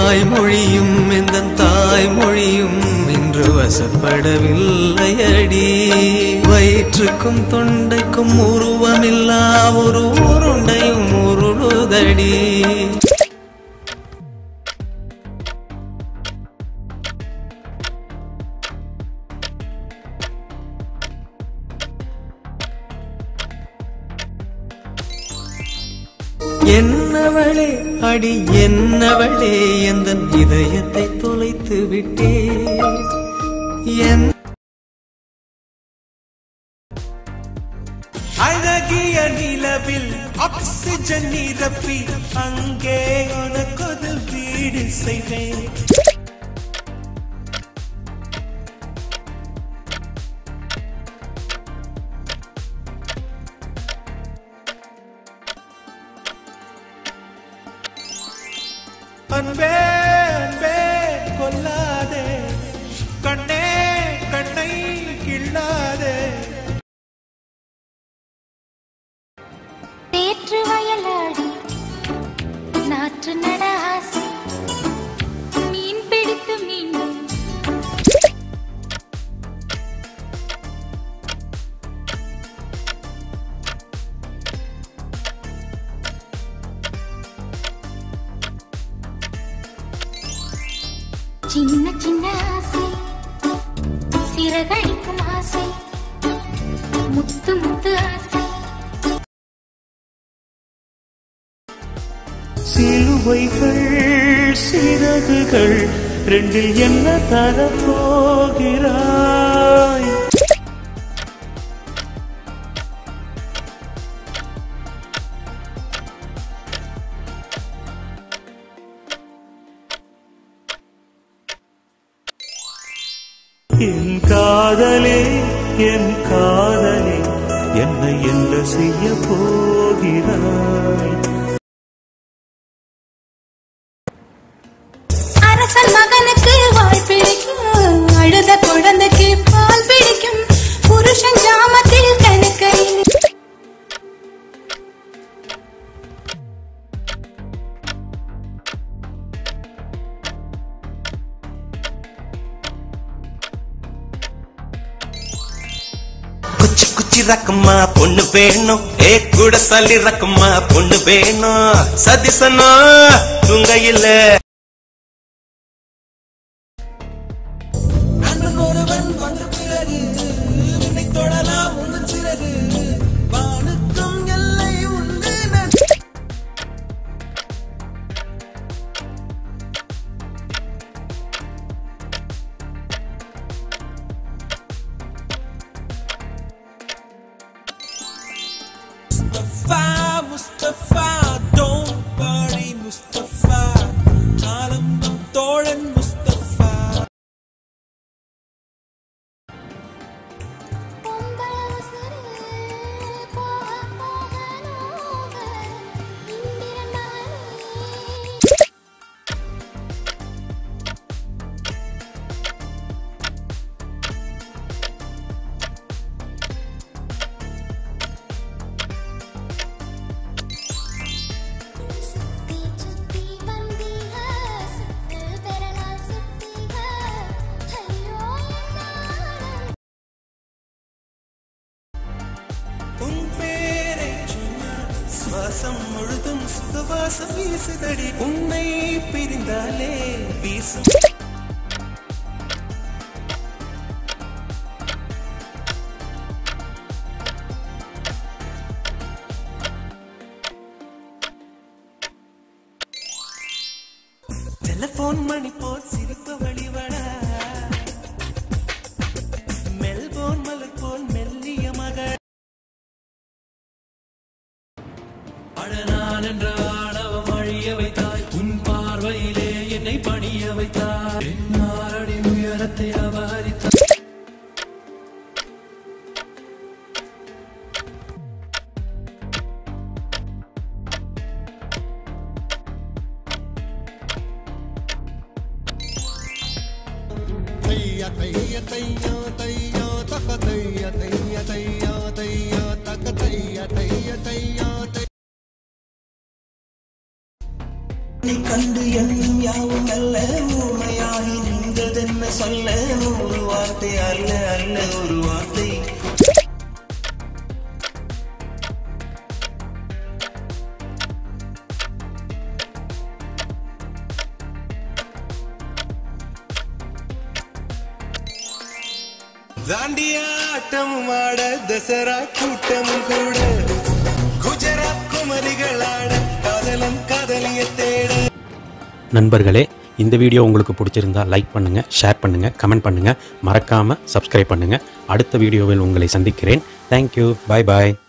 வாய்மொழியும் எந்த தாய்மொழியும் இன்று வசப்படவில்லை அடி வயிற்றுக்கும் தொண்டைக்கும் உருவமில்லா ஒரு உருண்டையும் உருளுதடி என்னவளே அடி என்னவளே எந்த இதயத்தை தொலைத்து விட்டே என் அழகிய நிலவில் ஆக்சிஜன் நிரப்பி அங்கே உனக்கொரு வீடு செய்வேன் அன்பே அன்பே கொல்லாதே கண்ணே கண்ணை கிள்ளாதே தேற்று வயலாடி நாற்று நட ஆசை மீன் பிடித்து மீண்டும் சின்ன சின்ன ஆசை சிறகடிக்கும் ஆசை முத்து முத்து ஆசை சிலுவைகள் சிறகுகள் ரெண்டில் என்ன தரப்போகிறாய் என் காதலே என் காதலே என்னை என்ன செய்ய போகிறாய் அரசன் மகனுக்கு வாய் பிடிக்கும் அழுத குழந்தைக்கு பால் பிடிக்கும் புருஷன் ஜாமத்தில் கணக்கையில் குச்சி குச்சி ரக்கம்மா பொண்ணு வேணும் ஏ கூட சல்லி ரக்கம்மா பொண்ணு வேணும் சதிசனா துங்கையில முஸ்தபா முஸ்தபா don't worry முஸ்தபா காலம்பம் தோழன் முஸ்தபா சுத்தி சுத்தி வந்தீக சுத்து பெறலாம் சுத்தீக ஐயோ நானும் உன் பேரை சொன்னால் சுவாசம் முழுதும் சுகவாசம் வீசுதடி உன்னை பிரிந்தாலே வீசும் டெலிபோன் மணி போல் சிரிப்பு வழிவடா மெல்போன் மலர் போல் மெல்லிய மகள் அழனான் என்ற ஆணவம் அழிய வைத்தாய் உன் பார்வையிலே என்னை பணிய வைத்தாய் மாரடி உயரத்தை அபகரித்தாய் நீ கண்டு எண்ணும் யாவும் அல்ல ஊமையாகி நின்றதென்ன சொல்ல ஒரு வார்த்தை அல்ல அல்ல ஒரு வார்த்தை தாண்டியாட்டமும் ஆட தசரா கூட்டமும் கூட குஜராத் குமரிகள் ஆட காதலன் காதலிய தேட நண்பர்களே இந்த வீடியோ உங்களுக்கு பிடிச்சிருந்தா லைக் பண்ணுங்கள் ஷேர் பண்ணுங்கள் கமெண்ட் பண்ணுங்கள் மறக்காமல் சப்ஸ்கிரைப் பண்ணுங்கள் அடுத்த வீடியோவில் உங்களை சந்திக்கிறேன் தேங்க்யூ பாய் பாய்